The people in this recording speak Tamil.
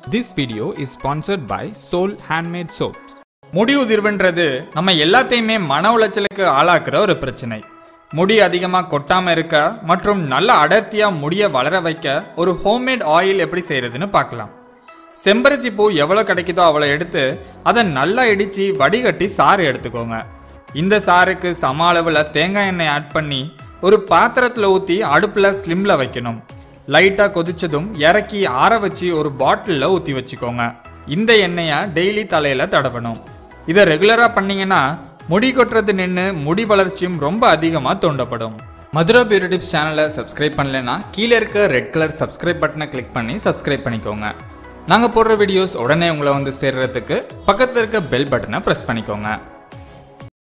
This video is sponsored by Soul Handmade Soaps. முடி உதிர்வுன்றது நம்ம எல்லாத்தையுமே மன உளைச்சலுக்கு ஆளாக்குற ஒரு பிரச்சனை முடி அதிகமாக கொட்டாமல் இருக்க மற்றும் நல்ல அடர்த்தியாக முடியை வளர வைக்க ஒரு ஹோம்மேட் ஆயில் எப்படி செய்கிறதுன்னு பார்க்கலாம் செம்பருத்தி பூ எவ்வளோ கிடைக்குதோ அவ்வளோ எடுத்து அதை நல்லா இடித்து வடிகட்டி சாறு எடுத்துக்கோங்க இந்த சாருக்கு சம அளவில் தேங்காய் எண்ணெய் ஆட் பண்ணி ஒரு பாத்திரத்தில் ஊற்றி அடுப்பில் ஸ்லிம்மில் வைக்கணும் லைட்டாக கொதிச்சதும் இறக்கி ஆற வச்சு ஒரு பாட்டிலில் ஊற்றி வச்சுக்கோங்க இந்த எண்ணெயை டெய்லி தலையில் தடவணும் இதை ரெகுலராக பண்ணீங்கன்னா முடி கொட்டுறது நின்று முடி வளர்ச்சியும் ரொம்ப அதிகமாக தூண்டப்படும் மதுரா பியூட்டி டிப்ஸ் சேனலை சப்ஸ்கிரைப் பண்ணலைன்னா கீழே இருக்க ரெட் கலர் சப்ஸ்கிரைப் பட்டனை கிளிக் பண்ணி சப்ஸ்கிரைப் பண்ணிக்கோங்க நாங்கள் போடுற வீடியோஸ் உடனே உங்களை வந்து சேர்றதுக்கு பக்கத்தில் இருக்க பெல் பட்டனை ப்ரெஸ் பண்ணிக்கோங்க